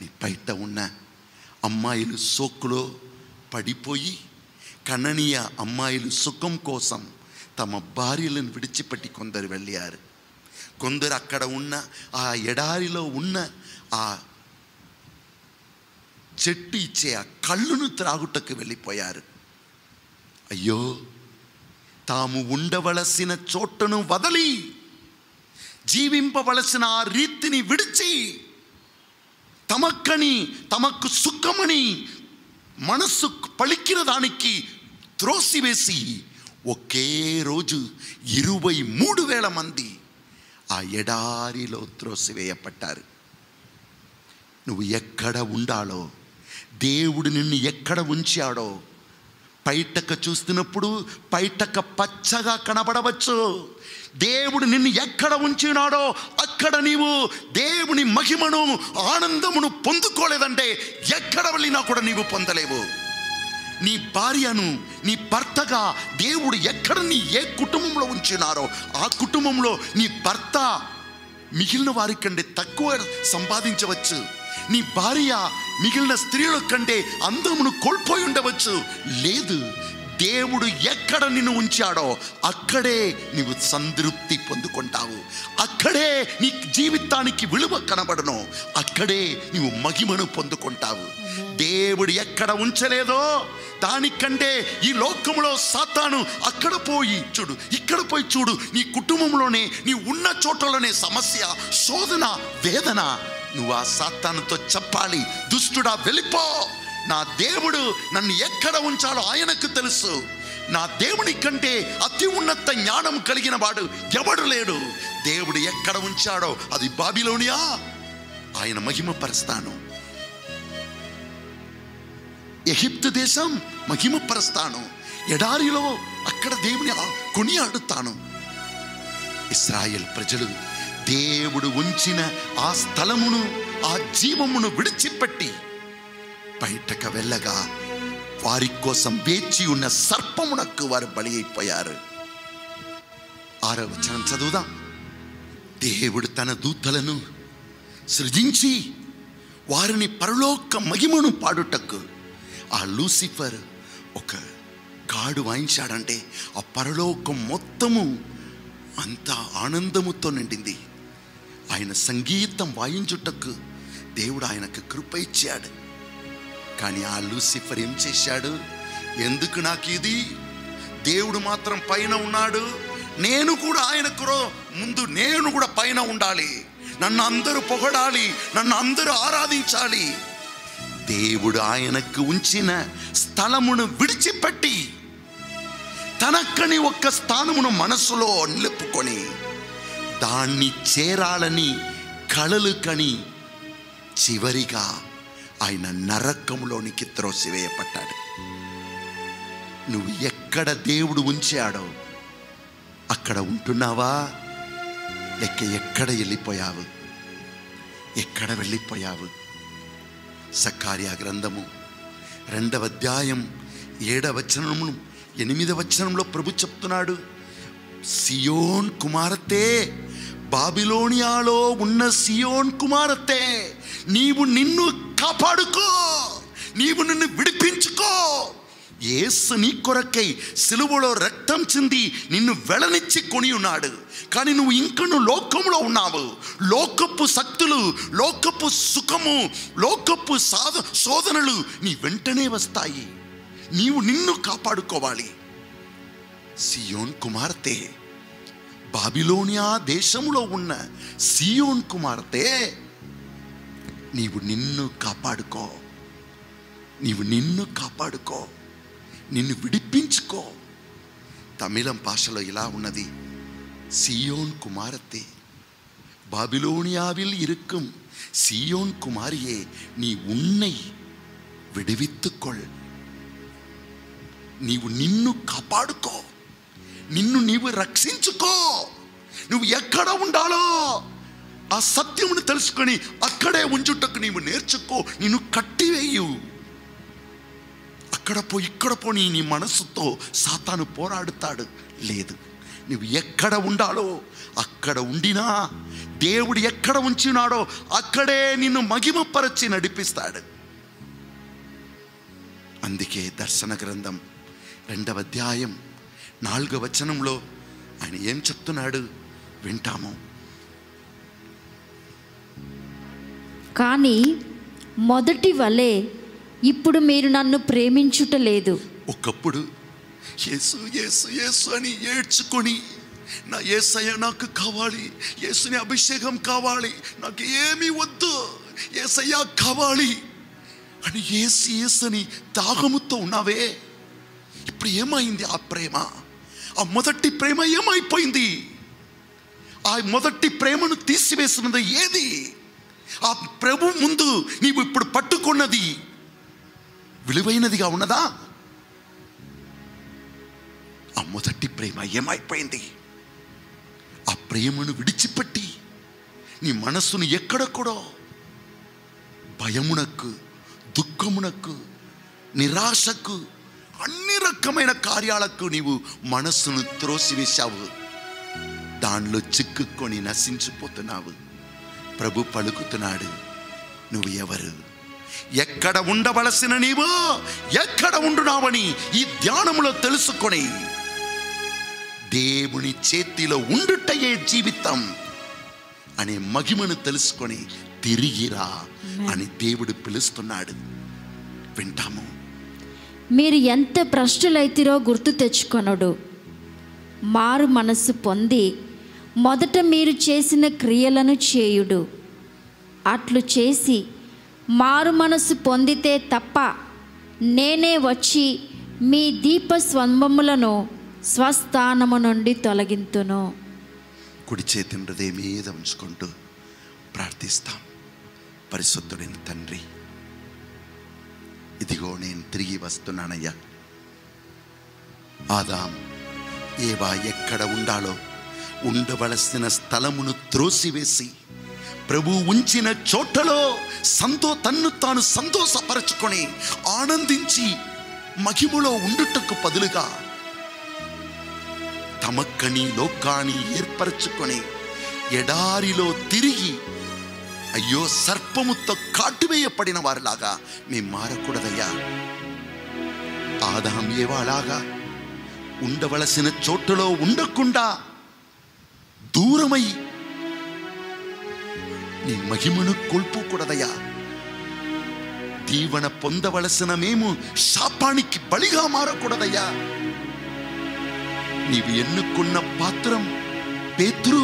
బయట ఉన్న అమ్మాయిలు సోకులో పడిపోయి కననీయ అమ్మాయిలు సుఖం కోసం తమ భార్యలను విడిచిపెట్టి కొందరు వెళ్ళారు కొందరు అక్కడ ఉన్న ఆ ఎడారిలో ఉన్న ఆ చెట్టు ఇచ్చే ఆ కళ్ళును త్రాగుటకు వెళ్ళిపోయారు అయ్యో తాము ఉండవలసిన చోటను వదలి జీవింపవలసిన ఆ రీతిని విడిచి తమక్కని తమకు సుఖమని మనస్సు పలికిన దానికి త్రోసివేసి ఒకే రోజు ఇరవై మూడు వేల మంది ఆ ఎడారిలో త్రోసివేయపడ్డారు నువ్వు ఎక్కడ ఉండాలో దేవుడు నిన్ను ఎక్కడ ఉంచాడో పైటక చూస్తున్నప్పుడు పైటక పచ్చగా కనబడవచ్చు దేవుడు నిన్ను ఎక్కడ ఉంచినాడో అక్కడ నీవు దేవుని మహిమను ఆనందమును పొందుకోలేదంటే ఎక్కడ వెళ్ళినా కూడా నీవు పొందలేవు నీ భార్యను నీ భర్తగా దేవుడు ఎక్కడ నీ ఏ కుటుంబంలో ఉంచినారో ఆ కుటుంబంలో నీ భర్త మిగిలిన వారి కంటే తక్కువ సంపాదించవచ్చు నీ భార్య మిగిలిన స్త్రీల కంటే అందమును కోల్పోయి ఉండవచ్చు లేదు దేవుడు ఎక్కడ నిన్ను ఉంచాడో అక్కడే నీవు సంతృప్తి పొందుకుంటావు అక్కడే నీ జీవితానికి విలువ కనబడను అక్కడే నీవు మహిమను పొందుకుంటావు దేవుడు ఎక్కడ ఉంచలేదో దానికంటే ఈ లోకంలో సాతాను అక్కడ పోయి చూడు ఇక్కడ పోయి చూడు నీ కుటుంబంలోనే నీ ఉన్న చోటలోనే సమస్య శోధన వేదన నువ్వు ఆ సాతానుతో చెప్పాలి దుష్టుడా వెళ్ళిపో నా దేవుడు నన్ను ఎక్కడ ఉంచాలో ఆయనకు తెలుసు నా దేవుని కంటే అతి ఉన్నత జ్ఞానం కలిగిన వాడు ఎవడు లేడు దేవుడు ఎక్కడ ఉంచాడో అది బాబిలోనియా ఆయన మహిమపరుస్తాను ఎగిప్తు దేశం మహిమపరుస్తాను ఎడారిలో అక్కడ దేవుని ఆ- కొనియాడుతాను ఇస్రాయేల్ ప్రజలు దేవుడు ఉంచిన ఆ స్థలమును ఆ జీవమును విడిచిపెట్టి బయటకు వెళ్ళగా వారి కోసం వేచి ఉన్న సర్పమునకు వారు బలి అయిపోయారు ఆరో వచనం చదువుదాం దేవుడు తన దూతలను సృజించి వారిని పరలోక మహిమను పాడుటకు ఆ లూసిఫర్ ఒక కాడు వాయించాడంటే ఆ పరలోకం మొత్తము అంతా ఆనందముతో నిండింది ఆయన సంగీతం వాయించుటకు దేవుడు ఆయనకు కృప ఇచ్చాడు కానీ ఆ లూసిఫర్ ఏం చేశాడు ఎందుకు నాకు ఇది దేవుడు మాత్రం పైన ఉన్నాడు నేను కూడా ఆయనకు రో- ముందు నేను కూడా పైన ఉండాలి నన్ను అందరూ పొగడాలి నన్ను అందరూ ఆరాధించాలి దేవుడు ఆయనకు ఉంచిన స్థలమును విడిచిపెట్టి తనక్కని ఒక్క స్థానమును మనస్సులో నిలుపుకొని దాన్ని చేరాలని కలలు కని చివరిగా ఆయన నరకంలోనికి త్రోసివేయపడ్డాడు నువ్వు ఎక్కడ దేవుడు ఉంచాడో అక్కడ ఉంటున్నావా లేక ఎక్కడ వెళ్ళిపోయావు ఎక్కడ వెళ్ళిపోయావు సకార్య గ్రంథము రెండవ అధ్యాయం ఏడవ వచనము ఎనిమిదవ వచనంలో ప్రభు చెప్తున్నాడు సియోన్ కుమారతే బాబిలోనియాలో ఉన్న సియోన్ కుమారతే నీవు నిన్ను కాపాడుకో నీవు నిన్ను విడిపించుకో యేసు నీ కొరకై సిలువలో రక్తం చింది నిన్ను వెళనిచ్చి కొని ఉన్నాడు కానీ నువ్వు ఇంక నువ్వు లోకంలో ఉన్నావు లోకపు శక్తులు లోకపు సుఖము లోకపు సాధ శోధనలు నీ వెంటనే వస్తాయి నీవు నిన్ను కాపాడుకోవాలి సియోన్ కుమార్తె బాబిలోనియా దేశంలో ఉన్న సియోన్ కుమార్తె నీవు నిన్ను కాపాడుకో నీవు నిన్ను కాపాడుకో నిన్ను విడిపించుకో తమిళం భాషలో ఇలా ఉన్నది சியோன் குமாரத்தே பாபிலோனியாவில் இருக்கும் சியோன் குமாரியே நீ உன்னை విడివిత్తుకొల్ నీవు నిన్ను కాపాడుకో నిన్ను నీవు రక్షించుకో నువ్వు ఎక్కడ ఉండాలో ఆ సత్యమును తెలుసుకొని అక్కడే ఉంచుటకు నీవు నేర్చుకో నిన్ను కట్టివేయు అక్కడ పో ఇక్కడ పోని నీ మనస్సుతో సాతాను పోరాడుతాడు లేదు నువ్వు ఎక్కడ ఉండాలో అక్కడ ఉండినా దేవుడు ఎక్కడ ఉంచినాడో అక్కడే నిన్ను మగిమపరచి నడిపిస్తాడు అందుకే దర్శన గ్రంథం రెండవ అధ్యాయం నాలుగవ వచనంలో ఆయన ఏం చెప్తున్నాడు వింటాము కానీ మొదటి వలె ఇప్పుడు మీరు నన్ను ప్రేమించుట లేదు ఒకప్పుడు యేసు యేసు యేసు అని ఏడ్చుకొని నా ఏసయ్య నాకు కావాలి యేసుని అభిషేకం కావాలి నాకు ఏమీ వద్దు ఏసయ్య కావాలి అని ఏసు యేసు అని దాగముతో ఉన్నావే ఇప్పుడు ఏమైంది ఆ ప్రేమ ఆ మొదటి ప్రేమ ఏమైపోయింది ఆ మొదటి ప్రేమను తీసివేసినది ఏది ఆ ప్రభు ముందు నీవు ఇప్పుడు పట్టుకున్నది విలువైనదిగా ఉన్నదా ఆ మొదటి ప్రేమ ఏమైపోయింది ఆ ప్రేమను విడిచిపెట్టి నీ మనస్సును ఎక్కడెక్కడో భయమునకు దుఃఖమునకు నిరాశకు అన్ని రకమైన కార్యాలకు నీవు మనస్సును త్రోసివేశావు దానిలో చిక్కుకొని నశించిపోతున్నావు ప్రభు పలుకుతున్నాడు నువ్వు ఎవరు ఎక్కడ ఉండవలసిన నీవు ఎక్కడ ఉండున్నావని ఈ ధ్యానములో తెలుసుకొని దేవుని చేతిలో ఉండుటయే జీవితం అనే మహిమను తెలుసుకొని తిరిగిరా అని దేవుడు పిలుస్తున్నాడు వింటాము మీరు ఎంత భ్రష్టులైతిరో గుర్తు తెచ్చుకొనుడు మారు మనస్సు పొంది మొదట మీరు చేసిన క్రియలను చేయుడు అట్లు చేసి మారు మనస్సు పొందితే తప్ప నేనే వచ్చి మీ దీప స్వంభములను స్వస్థానము నుండి తొలగింతును కుడి చేతిని హృదయం మీద ఉంచుకుంటూ ప్రార్థిస్తాం పరిశుద్ధుడైన తండ్రి ఇదిగో నేను తిరిగి వస్తున్నానయ్యా ఆదాం ఏవా ఎక్కడ ఉండాలో ఉండవలసిన స్థలమును త్రోసివేసి ప్రభు ఉంచిన చోటలో సంతో తన్ను తాను సంతోషపరచుకొని ఆనందించి మహిమలో ఉండుటకు బదులుగా తమక్కని లోకాన్ని ఏర్పరచుకొని ఎడారిలో తిరిగి అయ్యో సర్పముతో కాటువేయపడిన వారిలాగా మేము మారకూడదయ్యా ఆదాం ఏవాలాగా ఉండవలసిన చోటులో ఉండకుండా దూరమై నీ మహిమను కోల్పోకూడదయ్యా దీవెన పొందవలసిన మేము శాపానికి బలిగా మారకూడదయ్యా నీవు ఎన్నుకున్న పాత్రం పేతురు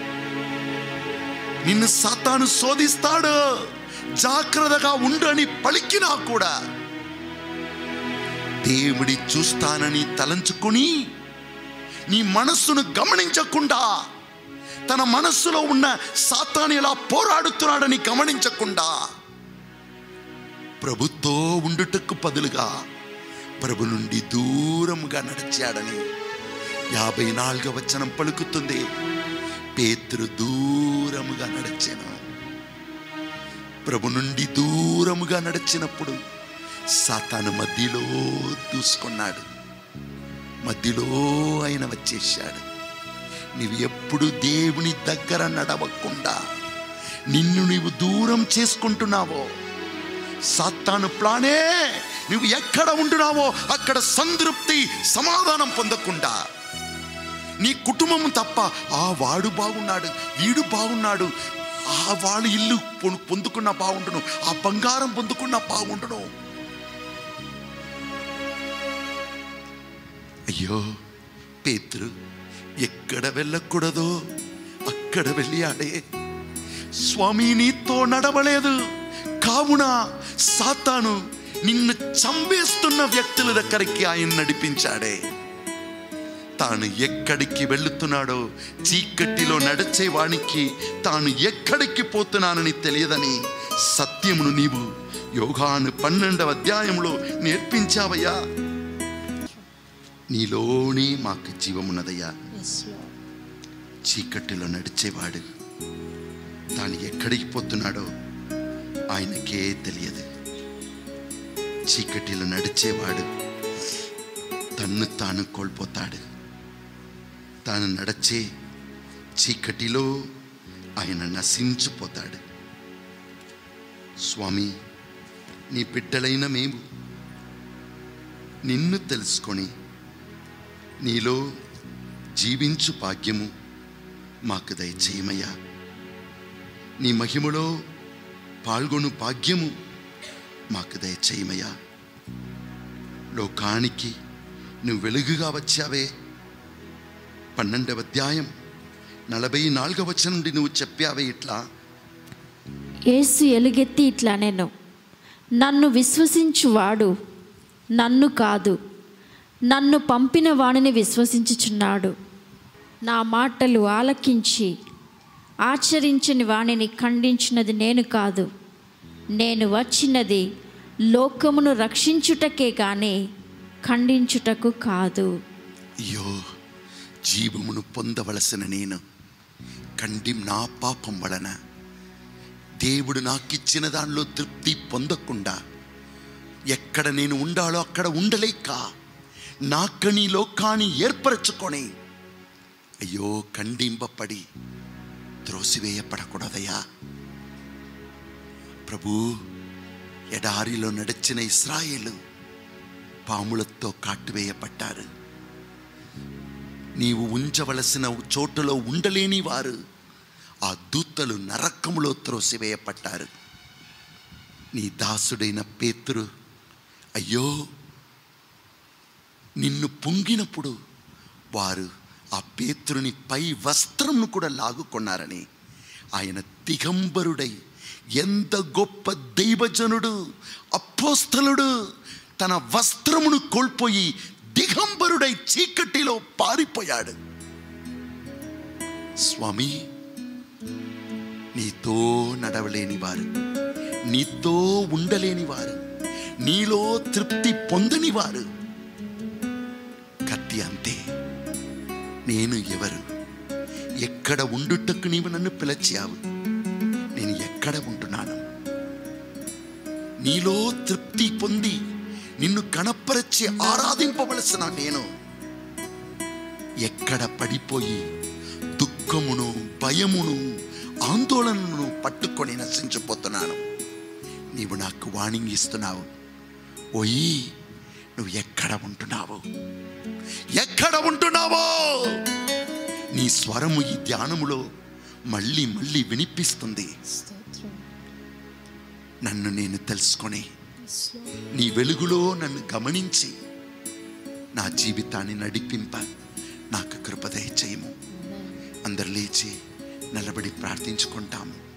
నిన్ను సాతాను శోధిస్తాడు జాగ్రత్తగా ఉండని పలికినా కూడా దేవుడి చూస్తానని తలంచుకొని నీ మనస్సును గమనించకుండా తన మనస్సులో ఉన్న సాతాను ఎలా పోరాడుతున్నాడని గమనించకుండా ప్రభుతో ఉండుటకు బదులుగా ప్రభు నుండి దూరముగా నడిచాడని యాభై నాలుగవ వచనం పలుకుతుంది పేతురు దూరముగా నడిచాను ప్రభు నుండి దూరముగా నడిచినప్పుడు సాతాను మధ్యలో దూసుకున్నాడు మధ్యలో ఆయన వచ్చేసాడు నీవు ఎప్పుడు దేవుని దగ్గర నడవకుండా నిన్ను నీవు దూరం చేసుకుంటున్నావో సాతాను ప్లానే నువ్వు ఎక్కడ ఉంటున్నావో అక్కడ సంతృప్తి సమాధానం పొందకుండా నీ కుటుంబం తప్ప ఆ వాడు బాగున్నాడు వీడు బాగున్నాడు ఆ వాళ్ళు ఇల్లు పొ- పొందుకున్న బాగుండును ఆ బంగారం పొందుకున్న బాగుండును అయ్యో పేతురు ఎక్కడ వెళ్ళకూడదో అక్కడ వెళ్ళాడే స్వామి నీతో నడవలేదు కావున సాతాను నిన్ను చంపేస్తున్న వ్యక్తుల దగ్గరికి ఆయన నడిపించాడే తాను ఎక్కడికి వెళుతున్నాడో చీకటిలో నడిచే వానికి తాను ఎక్కడికి పోతున్నానని తెలియదని సత్యమును నీవు యోగాను పన్నెండవ అధ్యాయంలో నేర్పించావయ్యా నీలోనే మాకు జీవమున్నదయ్యా చీకటిలో నడిచేవాడు తాను ఎక్కడికి పోతున్నాడో ఆయనకే తెలియదు చీకటిలో నడిచేవాడు తన్ను తాను కోల్పోతాడు తాను నడచే చీకటిలో ఆయన నశించిపోతాడు స్వామి నీ బిడ్డలైన మేము నిన్ను తెలుసుకొని నీలో జీవించు భాగ్యము మాకు దయచేయమయ్యా నీ మహిమలో పాల్గొను భాగ్యము మాకు దయచేయమయ్యా లోకానికి నువ్వు వెలుగుగా వచ్చావే పన్నెండవ అధ్యాయం నలభై నాలుగవ వచనం నుండి నువ్వు చెప్పావే ఇట్లా యేసు ఎలుగెత్తి ఇట్లా నేను నన్ను విశ్వసించువాడు నన్ను కాదు నన్ను పంపిన వాడిని విశ్వసించుచున్నాడు నా మాటలు ఆలకించి ఆచరించని వాణిని ఖండించినది నేను కాదు నేను వచ్చినది లోకమును రక్షించుటకే కానీ ఖండించుటకు కాదు అయ్యో జీవమును పొందవలసిన నేను కండి నా పాపం వలన దేవుడు నాకిచ్చిన దానిలో తృప్తి పొందకుండా ఎక్కడ నేను ఉండాలో అక్కడ ఉండలేక నాకని లోకాన్ని ఏర్పరచుకొని అయ్యో ఖండింపబడి త్రోసివేయపడకూడదయ్యా ప్రభు ఎడారిలో నడిచిన ఇస్రాయేలు పాములతో కాటువేయబడ్డారు నీవు ఉంచవలసిన చోటులో ఉండలేని వారు ఆ దూతలు నరకములో త్రోసివేయపడ్డారు నీ దాసుడైన పేతురు అయ్యో నిన్ను పొంగినప్పుడు వారు ఆ పేతురుని పై వస్త్రంను కూడా లాగుకున్నారని ఆయన దిగంబరుడై ఎంత గొప్ప దైవజనుడు అపోస్తలుడు తన వస్త్రమును కోల్పోయి దిగంబరుడై చీకటిలో పారిపోయాడు స్వామి నీతో నడవలేని వారు నీతో ఉండలేని వారు నీలో తృప్తి పొందని వారు కత్తి అంతే నేను ఎవరు ఎక్కడ ఉండుటకు నీవు నన్ను పిలిచావు నేను ఎక్కడ ఉంటున్నాను నీలో తృప్తి పొంది నిన్ను కనపరచి ఆరాధింపవలసిన నేను ఎక్కడ పడిపోయి దుఃఖమును భయమును ఆందోళనను పట్టుకొని నశించిపోతున్నాను నీవు నాకు వాణింగ్ ఇస్తున్నావు ఓయి నువ్వు ఎక్కడ ఉంటున్నావు ఎక్కడ ఉంటున్నావో నీ స్వరము ఈ ధ్యానములో మళ్ళీ మళ్ళీ వినిపిస్తుంది నన్ను నేను తెలుసుకొని నీ వెలుగులో నన్ను గమనించి నా జీవితాన్ని నడిపింప నాకు కృపదయ చేయము అందరు లేచి నిలబడి ప్రార్థించుకుంటాము